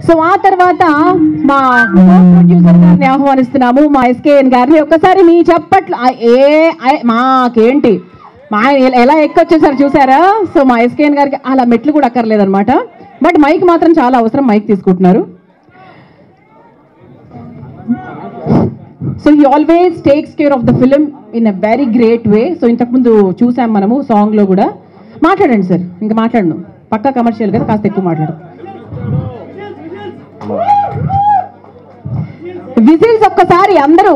So ఆ తర్వాత మా ప్రొడ్యూసర్ గారిని ఆహ్వానిస్తున్నాము మా ఎస్కేఎన్ గారిని ఒక్కసారి మీ చెప్పట్లు ఆ, ఏ ఆ- మాకేంటి మా ఆయన ఎ- ఎలా ఎక్కొచ్చేసారు చూసారా సో మా ఎస్కేఎన్ గారికి అలా మెట్లు కూడా అక్కర్లేదన్నమాట బట్ మైక్ మాత్రం చాలా అవసరం మైక్ తీసుకుంటున్నారు so he always takes care of the film in a very great way so ఇంతకుముందు చూసాం మనము సాంగ్లో కూడా మాట్లాడండి సార్ ఇంకా మాట్లాడను పక్కా కమర్షియల్ కదా కాస్త ఎక్కువ మాట్లాడు విజిల్స్ ఒక్కసారి అందరూ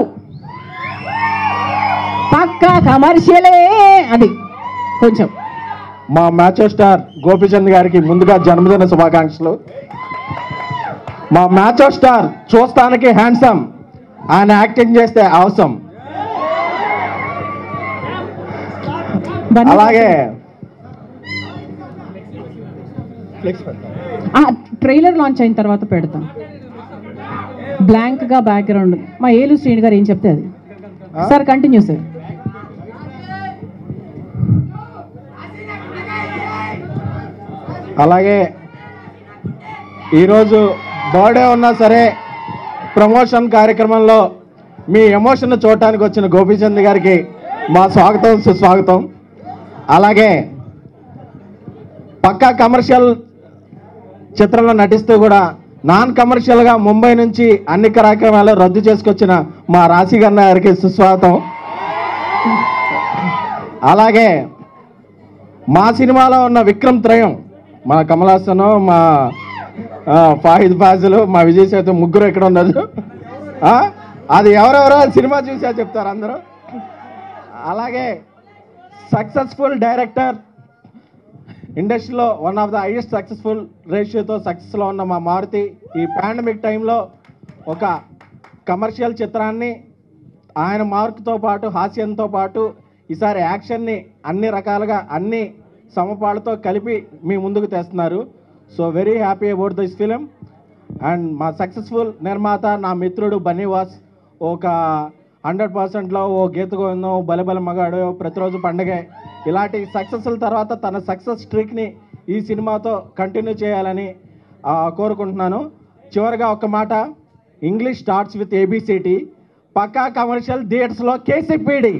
పక్కా కమర్షియలే అది కొంచెం మా మ్యాచ్ స్టార్ గోపిచంద్ గారికి ముందుగా జన్మదిన శుభాకాంక్షలు మా మ్యాచ్ స్టార్ చూస్తానికి హ్యాండ్సమ్ ఆయన యాక్టింగ్ చేస్తే అవసరం బన్నీ- అలాగే ఆ, ట్రైలర్ లాంచ్ అయిన తర్వాత పెడతాం బ్లాంక్ గా బ్యాక్గ్రౌండ్ మా ఏలు శ్రీని గారు ఏం చెప్తే అది సార్ కంటిన్యూ సార్ అలాగే ఈరోజు బర్త్డే ఉన్నా సరే ప్రమోషన్ కార్యక్రమంలో మీ ఎమోషన్ చూడటానికి వచ్చిన గోపీచంద్ గారికి మా స్వాగతం సుస్వాగతం అలాగే పక్కా కమర్షియల్ చిత్రంలో నటిస్తూ కూడా నాన్ కమర్షియల్గా ముంబై నుంచి అన్ని కార్యక్రమాలు రద్దు చేసుకొచ్చిన మా రాశి గన్న గారికి సుస్వాగతం అలాగే మా సినిమాలో ఉన్న విక్రమ్ త్రయం మా కమలాసనం మా ఆ, ఫాహిద్ ఫాజులు మా విజయ్ సేతు ముగ్గురు ఎక్కడ ఉన్నారు ఆ? అది ఎవరెవరో సినిమా చూసా చెప్తారు అందరూ అలాగే సక్సెస్ఫుల్ డైరెక్టర్ ఇండస్ట్రీలో one of the highest successful రేషియోతో సక్సెస్లో ఉన్న మా మారుతి ఈ పాండమిక్ టైంలో ఒక కమర్షియల్ చిత్రాన్ని ఆయన మార్కుతో పాటు హాస్యంతో పాటు ఈసారి యాక్షన్ని అన్ని రకాలుగా అన్ని సమపాళ్ళతో కలిపి మీ ముందుకు తెస్తున్నారు so very happy about this film and మా సక్సెస్ఫుల్ నిర్మాత నా మిత్రుడు బన్నీవాస్ ఒక హండ్రెడ్ పర్సెంట్లో ఓ గీత గోవిందం ఓ బలబల మగాడు ప్రతిరోజు పండగే ఇలాంటి సక్సెస్ల తర్వాత తన సక్సెస్ స్ట్రీక్ని ఈ సినిమాతో కంటిన్యూ చేయాలని ఆ, కోరుకుంటున్నాను చివరిగా ఒక మాట English starts with A B C D Pakka commercial థియేటర్స్లో కేసీపీడి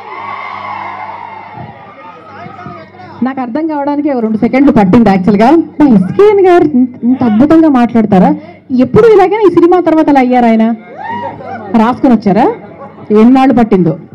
నాకు అర్థం కావడానికి ఒక రెండు సెకండ్లు పట్టింది యాక్చువల్గా మా ఎస్కేఎన్ గారు ఇంత- ఇంత అద్భుతంగా మాట్లాడతారా ఎప్పుడు ఇలాగే ఈ సినిమా తర్వాత అలా అయ్యారు ఆయన రాసుకొని వచ్చారా ఎన్నాళ్ళు పట్టిందో